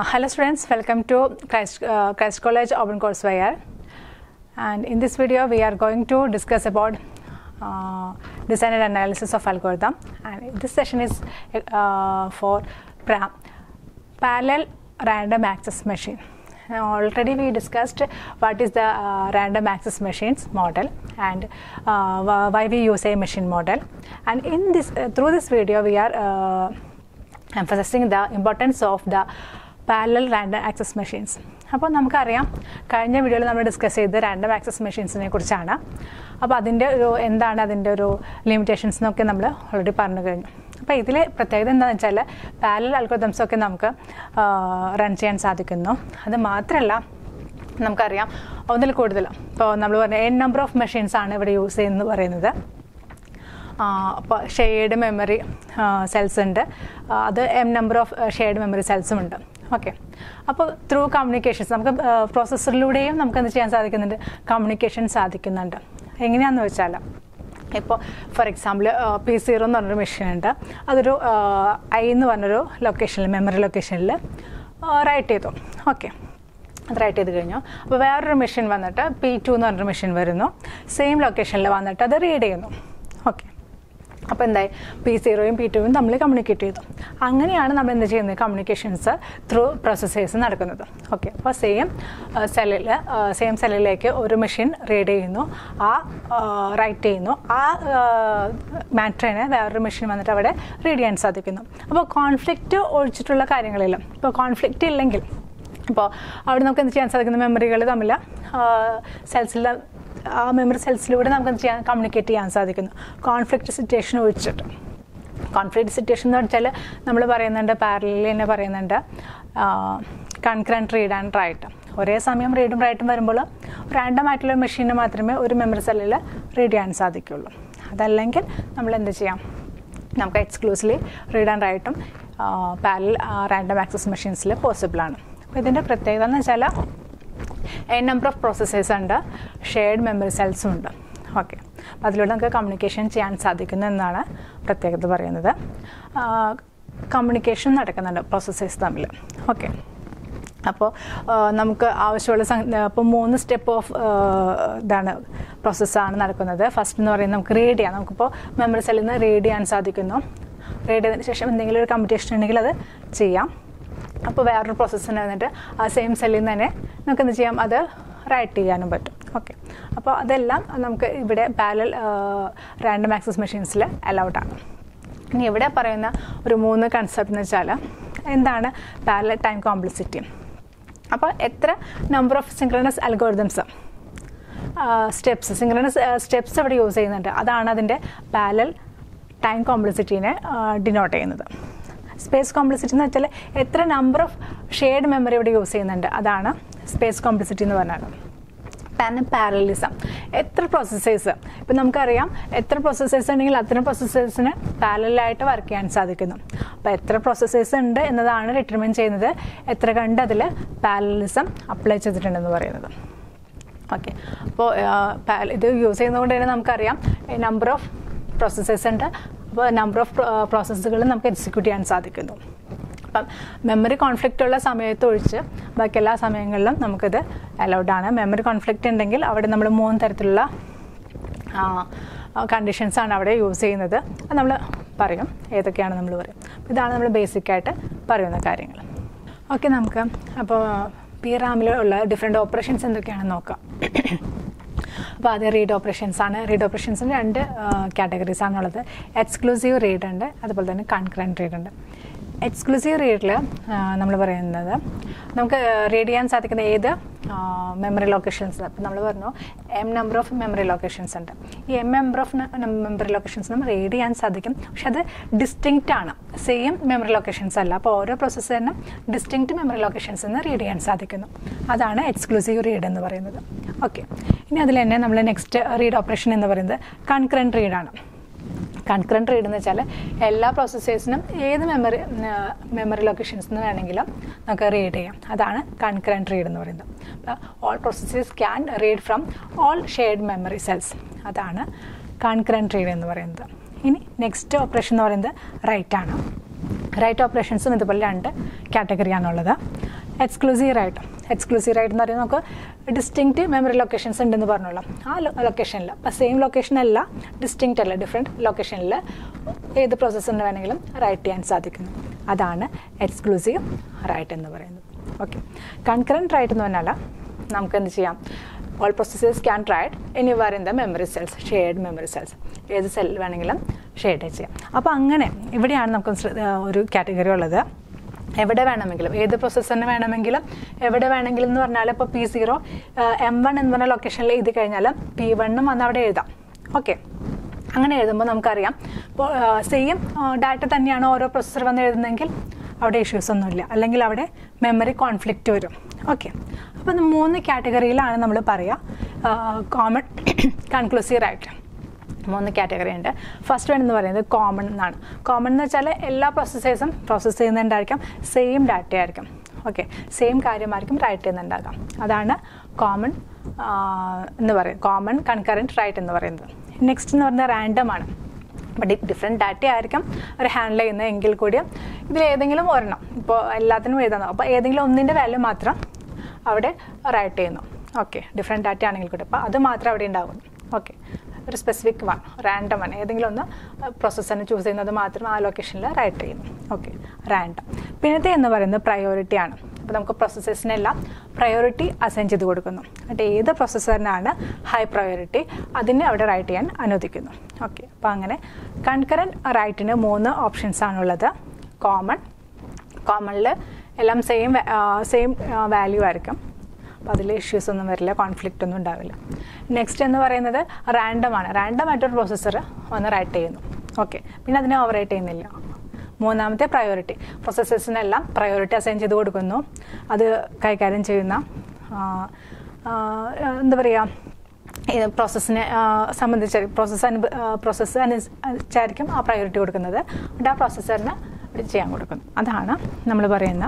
hello students, welcome to Christ, uh, Christ College Open Courseware. And in this video, we are going to discuss about uh, design and analysis of algorithm. And this session is uh, for pra- parallel random access machine. Now, already we discussed what is the uh, random access machines model and uh, wh- why we use a machine model. And in this, uh, through this video, we are uh, emphasizing the importance of the parallel random access machines അപ്പോൾ നമുക്കറിയാം കഴിഞ്ഞ വീഡിയോയിൽ നമ്മൾ discuss ചെയ്ത് random access മെഷീൻസിനെ കുറിച്ചാണ് അപ്പോൾ അതിൻ്റെ ഒരു എന്താണ് അതിൻ്റെ ഒരു ലിമിറ്റേഷൻസ് എന്നൊക്കെ നമ്മൾ ഓൾറെഡി പറഞ്ഞു കഴിഞ്ഞു അപ്പോൾ ഇതിൽ പ്രത്യേകത എന്താണെന്ന് വെച്ചാൽ പാരലൽ അൽഗോദംസ് ഒക്കെ നമുക്ക് റൺ ചെയ്യാൻ സാധിക്കുന്നു അത് മാത്രമല്ല നമുക്കറിയാം ഒന്നിൽ കൂടുതൽ ഇപ്പോൾ നമ്മൾ പറഞ്ഞ എൻ നമ്പർ ഓഫ് മെഷീൻസ് ആണ് ഇവിടെ യൂസ് ചെയ്യുന്നത് പറയുന്നത് അപ്പോൾ ഷെയ്ഡ് മെമ്മറി സെൽസ് ഉണ്ട് ആ, അത് m number of shared memory സെൽസും ഉണ്ട് ഓക്കെ അപ്പോൾ ത്രൂ കമ്മ്യൂണിക്കേഷൻസ് നമുക്ക് പ്രോസസ്സറിലൂടെയും നമുക്ക് എന്ത് ചെയ്യാൻ സാധിക്കുന്നുണ്ട് കമ്മ്യൂണിക്കേഷൻ സാധിക്കുന്നുണ്ട് എങ്ങനെയാണെന്ന് വെച്ചാൽ ഇപ്പോൾ ഫോർ എക്സാമ്പിൾ പി സീറോ എന്ന് പറഞ്ഞൊരു മെഷീൻ ഉണ്ട് അതൊരു ഐ എന്ന് പറഞ്ഞൊരു ലൊക്കേഷനിൽ മെമ്മറി ലൊക്കേഷനിൽ റൈറ്റ് ചെയ്തു ഓക്കെ അത് റൈറ്റ് ചെയ്ത് കഴിഞ്ഞു അപ്പോൾ വേറൊരു മെഷീൻ വന്നിട്ട് പി ടു എന്ന് പറഞ്ഞൊരു മെഷീൻ വരുന്നു സെയിം ലൊക്കേഷനിൽ വന്നിട്ട് അത് റീഡ് ചെയ്യുന്നു ഓക്കെ അപ്പോൾ എന്തായി പി സീറോയും പി ടുവും തമ്മിൽ കമ്മ്യൂണിക്കേറ്റ് ചെയ്തു അങ്ങനെയാണ് നമ്മൾ എന്ത് ചെയ്യുന്നത് കമ്മ്യൂണിക്കേഷൻസ് ത്രൂ പ്രോസസ്സേഴ്സ് നടക്കുന്നത് ഓക്കെ അപ്പോൾ സെയിം സെല്ലിൽ സെയിം സെല്ലിലേക്ക് ഒരു മെഷീൻ റീഡ് ചെയ്യുന്നു ആ റൈറ്റ് ചെയ്യുന്നു ആ മാട്രിനെ വേറൊരു മെഷീൻ വന്നിട്ട് അവിടെ റീഡ് ചെയ്യാൻ സാധിക്കുന്നു അപ്പോൾ കോൺഫ്ലിക്റ്റ് ഒഴിച്ചിട്ടുള്ള കാര്യങ്ങളിലും ഇപ്പോൾ കോൺഫ്ലിക്റ്റ് ഇല്ലെങ്കിൽ ഇപ്പോൾ അവിടെ നമുക്ക് എന്ത് ചെയ്യാൻ സാധിക്കുന്ന മെമ്മറികൾ തമ്മിൽ സെൽസിലെ ആ മെമ്മറി സെൽസിലൂടെ നമുക്ക് എന്ത് ചെയ്യാൻ കമ്മ്യൂണിക്കേറ്റ് ചെയ്യാൻ സാധിക്കുന്നു കോൺഫ്ലിക്റ്റ് സിറ്റുവേഷൻ ഒഴിച്ചിട്ട് കോൺഫ്ലിക്റ്റ് സിറ്റുവേഷൻ എന്ന് വെച്ചാൽ നമ്മൾ പറയുന്നുണ്ട് പാരലി തന്നെ പറയുന്നുണ്ട് കൺക്രൻറ്റ് റീഡ് ആൻഡ് റൈറ്റ് ഒരേ സമയം റീഡും റൈറ്റും വരുമ്പോൾ റാൻഡം ആയിട്ടുള്ള മെഷീന് മാത്രമേ ഒരു മെമ്മറി സെല്ലിൽ റീഡ് ചെയ്യാൻ സാധിക്കുള്ളൂ അതല്ലെങ്കിൽ നമ്മൾ എന്ത് ചെയ്യാം നമുക്ക് എക്സ്ക്ലൂസീവ്ലി റീഡ് ആൻഡ് റൈറ്റും പാരൽ റാൻഡം ആക്സസ് മെഷീൻസിൽ പോസിബിളാണ് അപ്പോൾ ഇതിൻ്റെ പ്രത്യേകത എന്ന് വെച്ചാൽ എ നമ്പർ ഓഫ് പ്രോസസ്സേഴ്സ് ഉണ്ട് ഷെയർഡ് മെമ്മറി സെൽസും ഉണ്ട് ഓക്കെ അപ്പോൾ അതിലൂടെ നമുക്ക് കമ്മ്യൂണിക്കേഷൻ ചെയ്യാൻ സാധിക്കുന്നു എന്നാണ് പ്രത്യേകത പറയുന്നത് കമ്മ്യൂണിക്കേഷൻ നടക്കുന്നുണ്ട് പ്രോസസ്സേഴ്സ് തമ്മിൽ ഓക്കെ അപ്പോൾ നമുക്ക് ആവശ്യമുള്ള ഇപ്പോൾ മൂന്ന് സ്റ്റെപ്പ് ഓഫ് ഇതാണ് പ്രോസസ്സാണ് നടക്കുന്നത് ഫസ്റ്റ് എന്ന് പറയുന്നത് നമുക്ക് റീഡ് ചെയ്യാം നമുക്കിപ്പോൾ മെമ്മറി സെല്ലിൽ നിന്ന് റീഡ് ചെയ്യാൻ സാധിക്കുന്നു റീഡ് ചെയ്തതിന് ശേഷം എന്തെങ്കിലും ഒരു കമ്പ്യൂട്ടേഷൻ ഉണ്ടെങ്കിൽ അത് ചെയ്യാം അപ്പോൾ വേറൊരു പ്രോസസ്സിന് വന്നിട്ട് ആ സെയിം സെല്ലിൽ നിന്ന് തന്നെ നമുക്ക് എന്ത് ചെയ്യാം അത് റൈറ്റ് ചെയ്യാനും പറ്റും ഓക്കെ അപ്പോൾ അതെല്ലാം നമുക്ക് ഇവിടെ പാരൽ റാൻഡം ആക്സസ് മെഷീൻസിൽ അലൗഡ് ആണ് ഇനി ഇവിടെ പറയുന്ന ഒരു മൂന്ന് കൺസെപ്റ്റ് എന്ന് വെച്ചാൽ എന്താണ് പാരലൽ ടൈം കോംപ്ലിസിറ്റി അപ്പോൾ എത്ര number of synchronous algorithms steps synchronous steps ഇവിടെ യൂസ് ചെയ്യുന്നുണ്ട് അതാണ് അതിൻ്റെ പാരലൽ ടൈം കോംപ്ലിസിറ്റീനെ ഡിനോട്ട് ചെയ്യുന്നത് സ്പേസ് കോംപ്ലിസിറ്റി എന്ന് വെച്ചാൽ എത്ര നമ്പർ ഓഫ് ഷെയർഡ് മെമ്മറി ഇവിടെ യൂസ് ചെയ്യുന്നുണ്ട് അതാണ് സ്പേസ് കോംപ്ലിസിറ്റി എന്ന് പറഞ്ഞാൽ തന്നെ പാരലിസം എത്ര പ്രോസസ്സേഴ്സ് ഇപ്പം നമുക്കറിയാം എത്ര പ്രോസസ്സേഴ്സ് ഉണ്ടെങ്കിൽ അത്രയും പ്രോസസ്സേഴ്സിന് പാരലായിട്ട് വർക്ക് ചെയ്യാൻ സാധിക്കുന്നു അപ്പോൾ എത്ര പ്രോസസ്സേഴ്സ് ഉണ്ട് എന്നതാണ് ഡിറ്റർമിൻ ചെയ്യുന്നത് എത്ര കണ്ട് അതിൽ പാരലിസം അപ്ലൈ ചെയ്തിട്ടുണ്ടെന്ന് പറയുന്നത് ഓക്കെ അപ്പോൾ ഇത് യൂസ് ചെയ്യുന്നതുകൊണ്ട് തന്നെ നമുക്കറിയാം നമ്പർ ഓഫ് പ്രോസസ്സേഴ്സ് ഉണ്ട് അപ്പോൾ നമ്പർ ഓഫ് പ്രോസസ്സുകൾ നമുക്ക് എക്സിക്യൂട്ട് ചെയ്യാൻ സാധിക്കുന്നു അപ്പം മെമ്മറി കോൺഫ്ലിക്റ്റ് ഉള്ള സമയത്ത് ഒഴിച്ച് ബാക്കി എല്ലാ സമയങ്ങളിലും നമുക്കിത് അലൗഡ് ആണ് മെമ്മറി കോൺഫ്ലിക്റ്റ് ഉണ്ടെങ്കിൽ അവിടെ നമ്മൾ മൂന്ന് തരത്തിലുള്ള കണ്ടീഷൻസ് ആണ് അവിടെ യൂസ് ചെയ്യുന്നത് അത് നമ്മൾ പറയും ഏതൊക്കെയാണ് നമ്മൾ പറയും ഇതാണ് നമ്മൾ ബേസിക്കായിട്ട് പറയുന്ന കാര്യങ്ങൾ ഓക്കെ നമുക്ക് അപ്പോൾ പി റാമിലുള്ള ഡിഫറെൻറ്റ് ഓപ്പറേഷൻസ് എന്തൊക്കെയാണെന്ന് നോക്കാം അപ്പോൾ ആദ്യം റീഡ് ഓപ്പറേഷൻസ് ആണ് റീഡ് ഓപ്പറേഷൻസിന് രണ്ട് കാറ്റഗറീസ് ആണുള്ളത് എക്സ്ക്ലൂസീവ് റീഡ് ഉണ്ട് അതുപോലെ തന്നെ കൺക്രൻറ്റ് റീഡ് ഉണ്ട് എക്സ്ക്ലൂസീവ് റീഡിൽ നമ്മൾ പറയുന്നത് നമുക്ക് റീഡ് ചെയ്യാൻ സാധിക്കുന്ന ഏത് മെമ്മറി ലൊക്കേഷൻസ് ഇപ്പം നമ്മൾ പറഞ്ഞു m number of memory locations ഉണ്ട് ഈ m number of memory locations നമ്മൾ റീഡ് ചെയ്യാൻ സാധിക്കും പക്ഷെ അത് ഡിസ്റ്റിങ്ക്റ്റ് ആണ് സെയിം മെമ്മറി ലൊക്കേഷൻസ് അല്ല അപ്പോൾ ഓരോ പ്രോസസ്സറിനും ഡിസ്റ്റിങ്ക്റ്റ് മെമ്മറി ലൊക്കേഷൻസ് നിന്ന് റീഡ് ചെയ്യാൻ സാധിക്കുന്നു അതാണ് എക്സ്ക്ലൂസീവ് റീഡ് എന്ന് പറയുന്നത് ഓക്കെ ഇനി അതിൽ തന്നെ നമ്മൾ നെക്സ്റ്റ് റീഡ് ഓപ്പറേഷൻ എന്ന് പറയുന്നത് കൺക്രൻറ്റ് റീഡാണ് കൺക്രൻറ്റ് റീഡ് എന്ന് വെച്ചാൽ എല്ലാ പ്രോസസ്സേഴ്സിനും ഏത് മെമ്മറി മെമ്മറി ലൊക്കേഷൻസ് നിന്ന് വേണമെങ്കിലും നമുക്ക് റീഡ് ചെയ്യാം അതാണ് കൺക്രൻറ്റ് റീഡ് എന്ന് പറയുന്നത് all processors can read from all shared memory cells അതാണ് കൺക്രൻറ്റ് റീഡ് എന്ന് പറയുന്നത് ഇനി നെക്സ്റ്റ് ഓപ്പറേഷൻ എന്ന് പറയുന്നത് റൈറ്റ് ആണ് റൈറ്റ് ഓപ്പറേഷൻസും ഇതുപോലെ രണ്ട് കാറ്റഗറിയാണുള്ളത് എക്സ്ക്ലൂസീവ് റൈറ്റ് എക്സ്ക്ലൂസീവ് റൈറ്റ് എന്ന് പറയുന്നത് നമുക്ക് ഡിസ്റ്റിങ്ക്റ്റ് മെമ്മറി ലൊക്കേഷൻസ് ഉണ്ടെന്ന് പറഞ്ഞോളൂ ആ ലൊക്കേഷനിൽ അപ്പോൾ സെയിം ലൊക്കേഷൻ അല്ല ഡിസ്റ്റിങ്ക്റ്റ് അല്ല ഡിഫറെൻറ്റ് ലൊക്കേഷനിൽ ഏത് പ്രോസസ്സറിന് വേണമെങ്കിലും റൈറ്റ് ചെയ്യാൻ സാധിക്കുന്നു അതാണ് എക്സ്ക്ലൂസീവ് റൈറ്റ് എന്ന് പറയുന്നത് ഓക്കെ കൺകറൻറ്റ് റൈറ്റ് എന്ന് പറഞ്ഞാൽ നമുക്ക് എന്ത് ചെയ്യാം all processors can write anywhere in the memory cells shared memory cells ഏത് സെൽ വേണമെങ്കിലും ഷെയർഡ് ചെയ്യാം അപ്പോൾ അങ്ങനെ ഇവിടെയാണ് നമുക്ക് ശ്ര- ആ, ഒരു കാറ്റഗറി ഉള്ളത് എവിടെ വേണമെങ്കിലും ഏത് പ്രോസസ്സറിന് വേണമെങ്കിലും എവിടെ വേണമെങ്കിലും എന്ന് പറഞ്ഞാൽ ഇപ്പോൾ പി സീറോ എം വൺ എന്ന് പറഞ്ഞ ലൊക്കേഷനിൽ എഴുതി കഴിഞ്ഞാൽ പി വണ്ണും വന്ന് അവിടെ എഴുതാം ഓക്കെ അങ്ങനെ എഴുതുമ്പോൾ നമുക്കറിയാം ഇപ്പോൾ സെയിം ഡാറ്റ തന്നെയാണ് ഓരോ പ്രൊസസ്സർ വന്ന് എഴുതുന്നതെങ്കിൽ അവിടെ ഇഷ്യൂസ് ഒന്നുമില്ല അല്ലെങ്കിൽ അവിടെ മെമ്മറി കോൺഫ്ലിക്റ്റ് വരും ഓക്കെ അപ്പോൾ മൂന്ന് കാറ്റഗറിയിലാണ് നമ്മൾ പറയുക കോമൺ കൺക്ലൂസീവ് ആയിട്ട് മൂന്ന് കാറ്റഗറി ഉണ്ട് ഫസ്റ്റ് വൺ എന്ന് പറയുന്നത് കോമൺ എന്നാണ് കോമൺ എന്ന് വെച്ചാൽ എല്ലാ പ്രോസസ്സേഴ്സും പ്രോസസ്സ് ചെയ്യുന്നുണ്ടായിരിക്കും സെയിം ഡാറ്റ ആയിരിക്കും ഓക്കെ സെയിം കാര്യമായിരിക്കും റൈറ്റ് ചെയ്യുന്നുണ്ടാകാം അതാണ് കോമൺ എന്ന് പറയും കോമൺ കൺകറൻറ്റ് റൈറ്റ് എന്ന് പറയുന്നത് നെക്സ്റ്റ് എന്ന് പറഞ്ഞാൽ റാൻഡം ആണ് അപ്പോൾ ഡി ഡിഫറെൻറ്റ് ഡാറ്റ ആയിരിക്കും ഒരു ഹാൻഡിൽ ചെയ്യുന്നത് എങ്കിൽ കൂടി ഇതിൽ ഏതെങ്കിലും ഒരെണ്ണം ഇപ്പോൾ എല്ലാത്തിനും എഴുതുന്നു അപ്പോൾ ഏതെങ്കിലും ഒന്നിൻ്റെ വാല്യൂ മാത്രം അവിടെ റൈറ്റ് ചെയ്യുന്നു ഓക്കെ ഡിഫറെൻറ്റ് ഡാറ്റ ആണെങ്കിൽ കൂടി അപ്പോൾ അത് മാത്രമേ അവിടെ ഉണ്ടാകുന്നു ഓക്കെ ഒരു സ്പെസിഫിക് വൺ റാൻഡം വൺ ഏതെങ്കിലും ഒന്ന് പ്രോസസ്സറിന് ചൂസ് ചെയ്യുന്നത് മാത്രം ആ ലൊക്കേഷനിൽ റൈറ്റ് ചെയ്യുന്നു ഓക്കെ റാൻഡം പിന്നത്തെ എന്ന് പറയുന്നത് പ്രയോറിറ്റി ആണ് അപ്പോൾ നമുക്ക് പ്രോസസ്സേഴ്സിനെല്ലാം പ്രയോറിറ്റി അസൈൻ ചെയ്ത് കൊടുക്കുന്നു എന്നിട്ട് ഏത് പ്രോസസ്സറിനാണ് ഹൈ പ്രയോറിറ്റി അതിനെ അവിടെ റൈറ്റ് ചെയ്യാൻ അനുവദിക്കുന്നു ഓക്കെ അപ്പോൾ അങ്ങനെ കൺകറൻറ്റ് റൈറ്റിന് മൂന്ന് ഓപ്ഷൻസ് ആണുള്ളത് കോമൺ കോമണിൽ എല്ലാം സെയിം സെയിം വാല്യൂ ആയിരിക്കും അപ്പോൾ അതിൽ ഇഷ്യൂസ് ഒന്നും വരില്ല കോൺഫ്ലിക്റ്റ് ഒന്നും ഉണ്ടാവില്ല നെക്സ്റ്റ് എന്ന് പറയുന്നത് റാൻഡം ആണ് റാൻഡം ആയിട്ടൊരു പ്രോസസ്സർ വന്ന് റൈറ്റ് ചെയ്യുന്നു ഓക്കെ പിന്നെ അതിനെ ഓവർ റൈറ്റ് ചെയ്യുന്നില്ല മൂന്നാമത്തെ പ്രയോറിറ്റി പ്രോസസ്സേഴ്സിനെല്ലാം പ്രയോറിറ്റി അസൈൻ ചെയ്ത് കൊടുക്കുന്നു അത് കൈകാര്യം ചെയ്യുന്ന ആ, ആ, എന്താ പറയുക പ്രോസസ്സിനെ സംബന്ധിച്ച് പ്രോസസ്സ് അനു പ്രോസസ്സ് അനുസരിച്ചായിരിക്കും ആ പ്രയോറിറ്റി കൊടുക്കുന്നത് എന്നിട്ട് ആ പ്രോസസ്സറിന് ചെയ്യാൻ കൊടുക്കുന്നു അതാണ് നമ്മൾ പറയുന്ന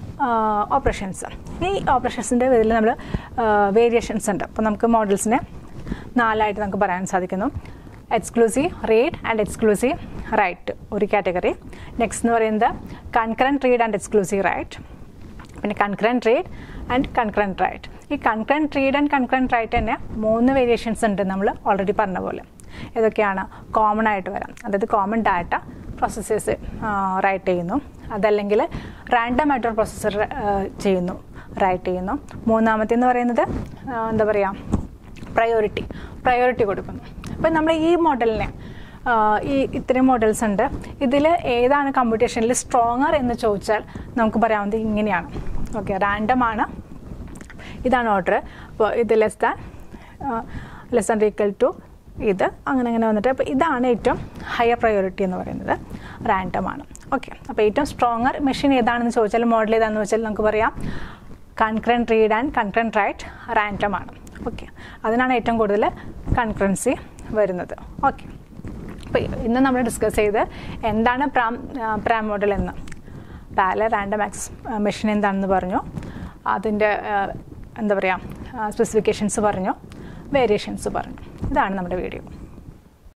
ഓപ്പറേഷൻസ് ഈ ഓപ്പറേഷൻസിൻ്റെ ഇതിൽ നമ്മൾ വേരിയേഷൻസ് ഉണ്ട് അപ്പോൾ നമുക്ക് മോഡൽസിനെ നാലായിട്ട് നമുക്ക് പറയാൻ സാധിക്കുന്നു exclusive read and exclusive write ഒരു കാറ്റഗറി നെക്സ്റ്റ് എന്ന് പറയുന്നത് concurrent read and exclusive write പിന്നെ concurrent read and concurrent write ഈ concurrent read and concurrent write തന്നെ മൂന്ന് വേരിയേഷൻസ് ഉണ്ട് നമ്മൾ ഓൾറെഡി പറഞ്ഞ പോലെ ഏതൊക്കെയാണ് കോമൺ ആയിട്ട് വരാം അതായത് കോമൺ ഡാറ്റ പ്രോസസ്സേഴ്സ് റൈറ്റ് ചെയ്യുന്നു അതല്ലെങ്കിൽ റാൻഡം ആയിട്ടൊരു പ്രോസസ്സർ ചെയ്യുന്നു റൈറ്റ് ചെയ്യുന്നു മൂന്നാമത്തെ എന്ന് പറയുന്നത് ആ, എന്താ പറയുക പ്രയോറിറ്റി പ്രയോറിറ്റി കൊടുക്കുന്നു അപ്പം നമ്മൾ ഈ മോഡലിനെ ആ, ഈ ഇത്രയും മോഡൽസ് ഉണ്ട് ഇതിൽ ഏതാണ് കമ്പ്യൂട്ടേഷനിൽ സ്ട്രോങ്ങർ എന്ന് ചോദിച്ചാൽ നമുക്ക് പറയാവുന്നത് ഇങ്ങനെയാണ് ഓക്കെ റാൻഡം ആണ് ഇതാണ് ഓർഡർ അപ്പോൾ ഇത് less than less than equal to ഇത് അങ്ങനെ അങ്ങനെ വന്നിട്ട് അപ്പോൾ ഇതാണ് ഏറ്റവും ഹയർ പ്രയോറിറ്റി എന്ന് പറയുന്നത് റാൻഡം ആണ് ഓക്കെ അപ്പോൾ ഏറ്റവും സ്ട്രോങ്ങർ മെഷീൻ ഏതാണെന്ന് ചോദിച്ചാൽ മോഡൽ ഏതാണെന്ന് വെച്ചാൽ നമുക്ക് പറയാം concurrent read and concurrent write random ആണ് ഓക്കെ അതിനാണ് ഏറ്റവും കൂടുതൽ കൺക്രൻസി വരുന്നത് ഓക്കെ അപ്പോൾ ഇന്ന് നമ്മൾ ഡിസ്കസ് ചെയ്ത് എന്താണ് പ്രാം പ്രാം മോഡൽ എന്ന് പാല റാൻഡം ആക്സസ് മെഷീൻ എന്താണെന്ന് പറഞ്ഞു അതിൻ്റെ എന്താ പറയുക സ്പെസിഫിക്കേഷൻസ് പറഞ്ഞു വേരിയേഷൻസ് പറഞ്ഞു ഇതാണ് നമ്മുടെ വീഡിയോ